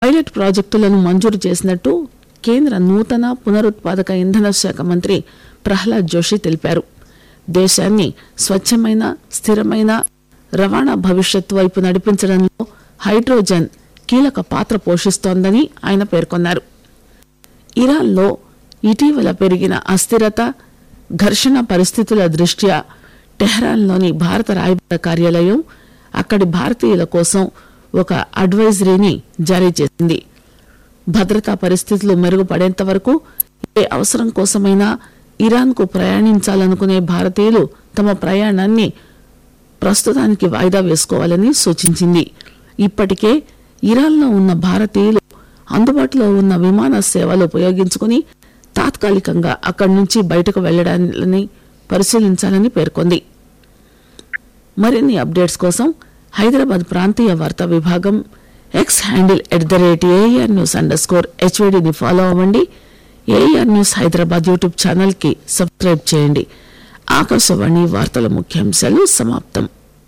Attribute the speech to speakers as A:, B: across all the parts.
A: pilot ప్రాజెక్టులను మంజూరు చేసినట్టు కేంద్ర నూతన పునరుత్పాదక ఇంధన శాఖ మంత్రి ప్రహ్లాద్ జోషి తెలిపారు దేశాన్ని స్వచ్ఛమైన స్థిరమైన రవాణా భవిష్యత్తు వైపు నడిపించడంలో హైడ్రోజన్ కీలక పాత్ర పోషిస్తోందని ఆయన పేర్కొన్నారు ఇరాన్లో ఇటీవల పెరిగిన అస్థిరత ఘర్షణ పరిస్థితుల దృష్ట్యా టెహ్రాన్లోని భారత రాయబార కార్యాలయం అక్కడి భారతీయుల కోసం ఒక అడ్వైజరీని జారీ చేసింది భద్రతా పరిస్థితులు మెరుగుపడేంత వరకు ఏ అవసరం కోసమైనా ఇరాన్కు ప్రయాణించాలనుకునే భారతీయులు తమ ప్రయాణాన్ని ప్రస్తుతానికి వాయిదా వేసుకోవాలని సూచించింది ఇప్పటికే ఇరాన్లో ఉన్న భారతీయులు అందుబాటులో ఉన్న విమాన సేవలు ఉపయోగించుకుని తాత్కాలికంగా అక్కడి నుంచి బయటకు వెళ్లడాన్ని పరిశీలించాలని పేర్కొంది మరిన్ని అప్డేట్స్ కోసం హైదరాబాద్ ప్రాంతీయ వార్తా విభాగం X handle at the rate AIR news under score హెచ్వీడీని ఫాలో అవ్వండి AIR news Hyderabad YouTube channel కి సబ్స్క్రైబ్ చేయండి ఆకాశవాణి వార్తల ముఖ్యాంశాలు సమాప్తం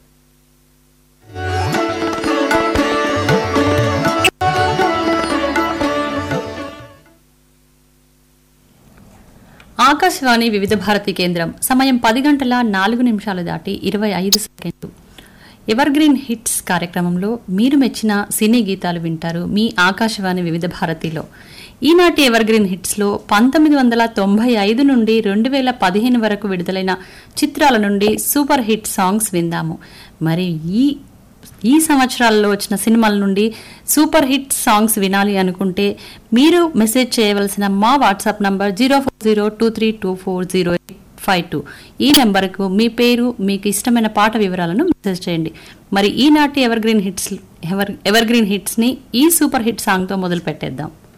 B: ఆకాశవాణి వివిధ భారతి కేంద్రం సమయం పది గంటల నాలుగు నిమిషాలు దాటి ఇరవై ఐదు సెకండ్లు ఎవర్ గ్రీన్ హిట్స్ కార్యక్రమంలో మీరు మెచ్చిన సినీ గీతాలు వింటారు మీ ఆకాశవాణి వివిధ భారతిలో ఈనాటి ఎవర్ గ్రీన్ హిట్స్లో పంతొమ్మిది వందల తొంభై ఐదు నుండి రెండు వేల పదిహేను వరకు విడుదలైన చిత్రాల నుండి సూపర్ హిట్ సాంగ్స్ విందాము మరి ఈ ఈ సంవత్సరాల్లో వచ్చిన సినిమాల నుండి సూపర్ హిట్ సాంగ్స్ వినాలి అనుకుంటే మీరు మెసేజ్ చేయవలసిన మా WhatsApp number zero four zero two three two four zero five two ఈ నెంబర్కు మీ పేరు మీకు ఇష్టమైన పాట వివరాలను మెసేజ్ చేయండి మరి ఈనాటి evergreen hits ever evergreen హిట్స్ని ఈ సూపర్ హిట్ సాంగ్తో మొదలు పెట్టేద్దాం